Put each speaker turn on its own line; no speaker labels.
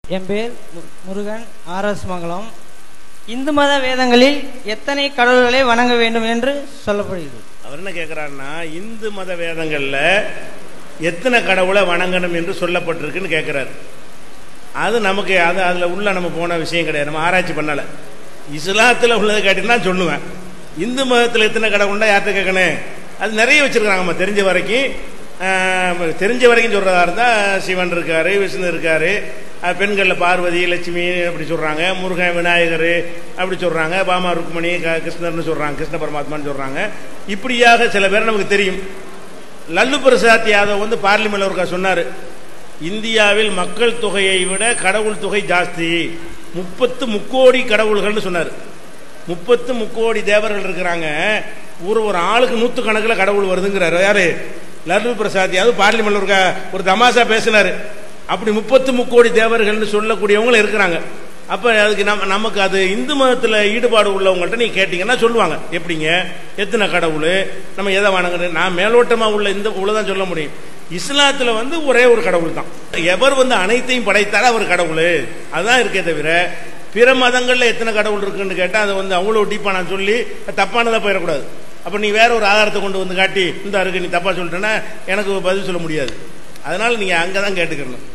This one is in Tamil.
என் பேர் மு- முருகன் ஆர்எஸ் மங்கலம் இந்து மத வேதங்களில் எத்தனை கடவுள்களை வணங்க வேண்டும் என்று சொல்லப்படுகிறது
அவர் என்ன கேட்குறாருன்னா இந்து மத வேதங்களில் எத்தனை கடவுளை வணங்கணும் என்று சொல்லப்பட்டிருக்குன்னு கேட்குறாரு அது நமக்கு அது அதில் உள்ள நம்ம போன விஷயம் கிடையாது நம்ம ஆராய்ச்சி பண்ணலை இஸ்லாத்தில் உள்ளதை கேட்டீங்கன்னா சொல்லுவேன் இந்து மதத்தில் எத்தனை கடவுள்னா யார்கிட்ட கேட்கணும் அது நிறைய வச்சிருக்காங்க நம்ம தெரிஞ்ச வரைக்கும் ஆஹ், தெரிஞ்ச வரைக்கும் சொல்றதா இருந்தால் சிவன் இருக்காரு விஷ்ணு இருக்காரு அஹ், பெண்களில் பார்வதி லட்சுமி அப்படி சொல்றாங்க முருகன் விநாயகர் அப்படி சொல்றாங்க பாமா ருக்மணி க- கிருஷ்ணர்னு சொல்றாங்க கிருஷ்ண பரமாத்மான்னு சொல்றாங்க இப்படியாக சில பேர் நமக்கு தெரியும் லல்லு பிரசாத் யாதவ் வந்து பார்லிமெண்ட்ல ஒருக்கா சொன்னார் இந்தியாவில் மக்கள் தொகையை விட கடவுள் தொகை ஜாஸ்தி முப்பத்து முக்கோடி கடவுள்கள்னு சொன்னார் முப்பத்து முக்கோடி தேவர்கள் இருக்கிறாங்க ஒரு ஒரு ஆளுக்கு நூத்து கணக்கில் கடவுள் வருதுங்கிறாரு யாரு லல்லு பிரசாத் யாதவ் பார்லிமெண்ட்ல ஒருக்கா ஒரு தமாசா பேசினாரு அப்படி முப்பத்து முக்கோடி தேவர்கள்னு சொல்லக்கூடியவங்களும் இருக்கிறாங்க அப்ப அதுக்கு நம்ம நமக்கு அது இந்து மதத்துல ஈடுபாடு உள்ளவங்கள்ட்ட நீ கேட்டீங்கன்னா சொல்லுவாங்க எப்படிங்க எத்தனை கடவுள் நம்ம எதை வணங்குறது நான் மேலோட்டமா உள்ள இந்த உள்ளதான் சொல்ல முடியும் இஸ்லாத்துல வந்து ஒரே ஒரு கடவுள் தான் எவர் வந்து அனைத்தையும் படைத்தாரோ அவர் கடவுள் அதுதான் இருக்கே தவிர பிற மதங்கள்ல எத்தனை கடவுள் இருக்குன்னு கேட்டா அதை வந்து அவ்வளவு டீப்பா நான் சொல்லி தப்பானதா போயிடக்கூடாது அப்ப நீ வேற ஒரு ஆதாரத்தை கொண்டு வந்து காட்டி இந்த இருக்கு நீ தப்பா சொல்லிட்டேன்னா எனக்கு பதில் சொல்ல முடியாது அதனால நீங்க அங்கதான் கேட்டுக்கணும்